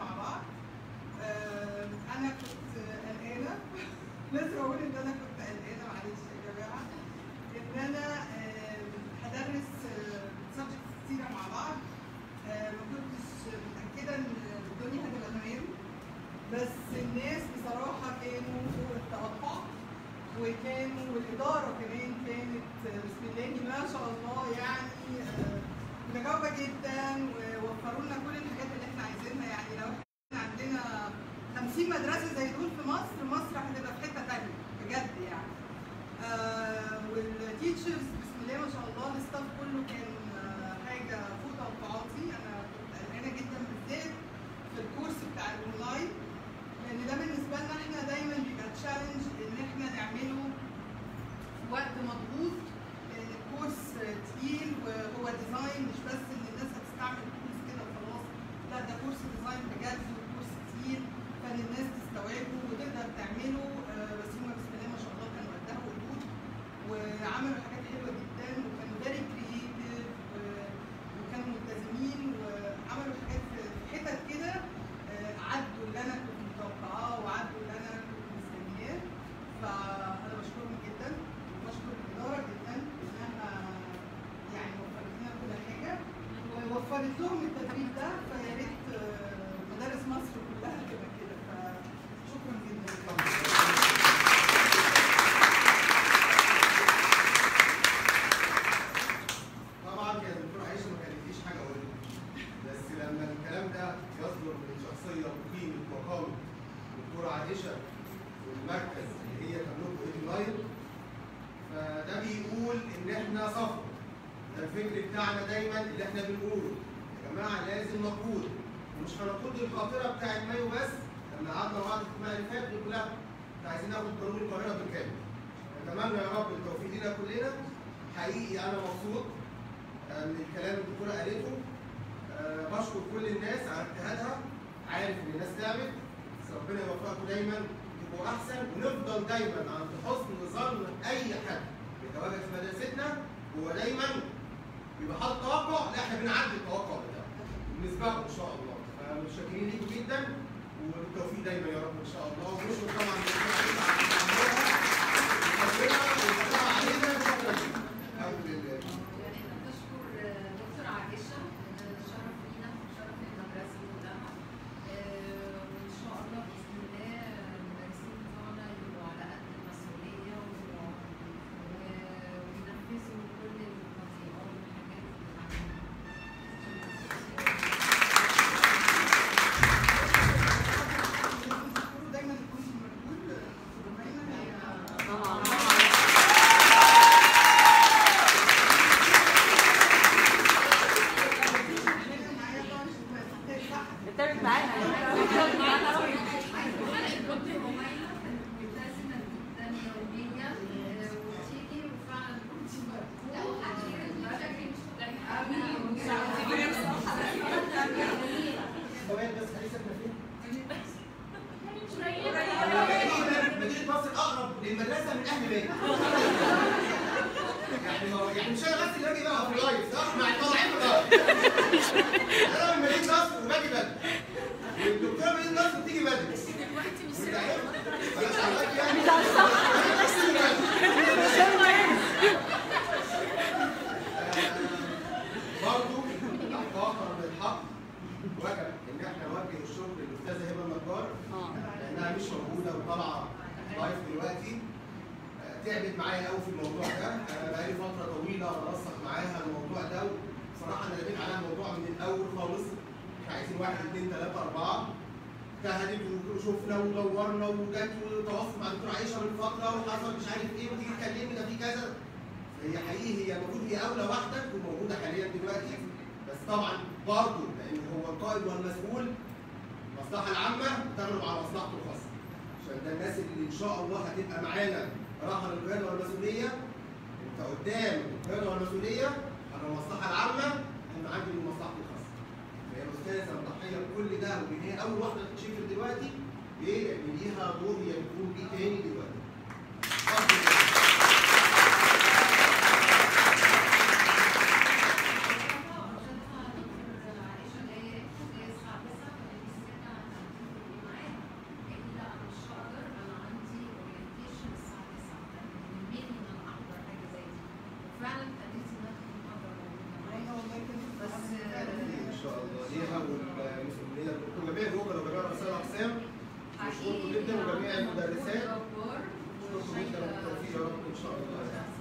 مع بعض آه، انا كنت قلقانه لازم اقول ان انا كنت قلقانه معلش يا جماعه ان انا آه، هدرس سبجكتس كتيره مع بعض آه، ما كنتش متاكده ان الدنيا هتبقى تمام بس الناس بصراحه كانوا فوق التوقع وكانوا والاداره كمان كانت آه، بسم الله ما شاء الله يعني آه، متجاوبه جدا ووفروا لنا كل الحاجات اللي احنا عايزينها يعني لو احنا عندنا 50 مدرسه زي دول في مصر مصر هتبقى في حته ثانيه بجد يعني آه والتيتشرز بسم الله ما شاء الله الستاف كله كان آه حاجه فوق توقعاتي انا كنت قلقانه جدا بالذات في الكورس بتاع الاونلاين لان ده بالنسبه لنا احنا دايما بيبقى تشالنج ان احنا نعمله في وقت مضغوط لان الكورس تقيل وهو ديزاين مش بس ان الناس هتستعمل تولز كده وخلاص لا ده كورس ديزاين بجد وكورس تقيل فان الناس تستوعبه وتقدر تعمله آه، بس هم بسم الله ما شاء الله كانوا قدها وقدود وعملوا حاجات حلوه جدا وكانوا فيري كرييتيف وكانوا ملتزمين وعملوا حاجات في في حتت كده آه، عدوا اللي انا كنت متوقعاه وعدوا اللي انا كنت مستنياه فانا بشكرهم جدا وبشكر الاداره جدا انها يعني وفرت لنا كل حاجه ووفرت لهم التدريب ده فيا ريت آه، مدارس مصر كلها تبقى كده فشكرا جدا طبعا يا دكتور عائشه ما كانتليش حاجه اقولها بس لما الكلام ده يصدر من شخصيه وقيمه وقامه دكتوره عائشه والمركز اللي هي تملكه ايدي لاين فده بيقول ان احنا صفر ده الفكر بتاعنا دايما اللي احنا بنقوله يا جماعه لازم نقود ومش هنقود الخاطره بتاعت مايو بس لما قعدنا مع بعض في الاجتماع اللي فات قلت لا احنا عايزين ناخد قانون القاهره بالكامل اتمنى يا رب التوفيق لينا كلنا حقيقي انا مبسوط آه، من الكلام اللي الدكتوره قالته آه، بشكر كل الناس على اجتهادها عارف ان الناس تعبت بس ربنا يوفقكم دايما تبقوا احسن ونفضل دايما عند حسن ظن اي حد بيتواجد في مدرستنا هو دايما بيبقى حاطط توقع لا احنا بنعدي التوقع بتاعه بنسبقه ان شاء الله فمتشكرين ليكم جدا وبالتوفيق دايما يا رب ان شاء الله ونشكر طبعا الدكتورة عائشة على عملها. ربنا يوفقها علينا شكرا لكم. الحمد لله احنا بنشكر دكتور عائشة شرف لينا شرف للمدرسة كلها آه، وإن شاء الله بإذن الله المدرسين بتوعنا يبقوا على قد المسؤولية و- و- وينفذوا كل التطبيقات والحاجات اللي دايما يكون في مجهود دايما هي طبعا معايا طبعا مش هتبقى صح اتابعت معانا اتابعت معانا قوي ملتزمة جدا يوميا آه، وتيجي وفعلا كنت لو حد شكلي مش سؤال بس خلينا ساكنه فين؟ مدينة مصر أقرب للمدرسة من أهل بيت. يعني ما هو- يعني مش أنا بس اللي باجي بقى في اللايف صح؟ مع الطالعين بقى. أنا من مدينة نصر وباجي بدري. والدكتورة مدينة نصر بتيجي بدري. وأنت عارف؟ فأنا شغال يعني. أنا بس اللي بدري. برضه إحقاقا للحق وجب إن إحنا نوجه الشكر للأستاذة هبة النجار اه لانها مش موجوده وطالعه لايف دلوقتي آه، تعبت معايا قوي في الموضوع ده انا بقالي فتره طويله بنسق معاها الموضوع ده وبصراحه انا لقيت عليها الموضوع من الاول خالص احنا عايزين واحد اثنين ثلاثه اربعه اجتهدت وشفنا ودورنا وجت وتواصل مع الدكتور عائشه من فتره وحصل مش عارف ايه وتيجي تكلمني ده في كذا هي حقيقي هي المفروض هي اولى واحده تكون موجوده حاليا دلوقتي بس طبعا برضه لان هو القائد والمسؤول المصلحه العامه تغلب على مصلحته الخاصه عشان ده الناس اللي ان شاء الله هتبقى معانا راحه للقياده والمسؤوليه انت قدام القياده والمسؤوليه على المصلحه العامه انا عندي من مصلحتي الخاصه فهي الاستاذه مضحيه بكل ده وان هي اول واحده تتشكر دلوقتي ليه؟ لان ليها دور هي بتقوم بيه تاني دلوقتي. اتفضل. عائشة اللي هي بشكركم جدا وجميع المدرسات جبار بشكركم جدا بالتوفيق يا رب ان شاء الله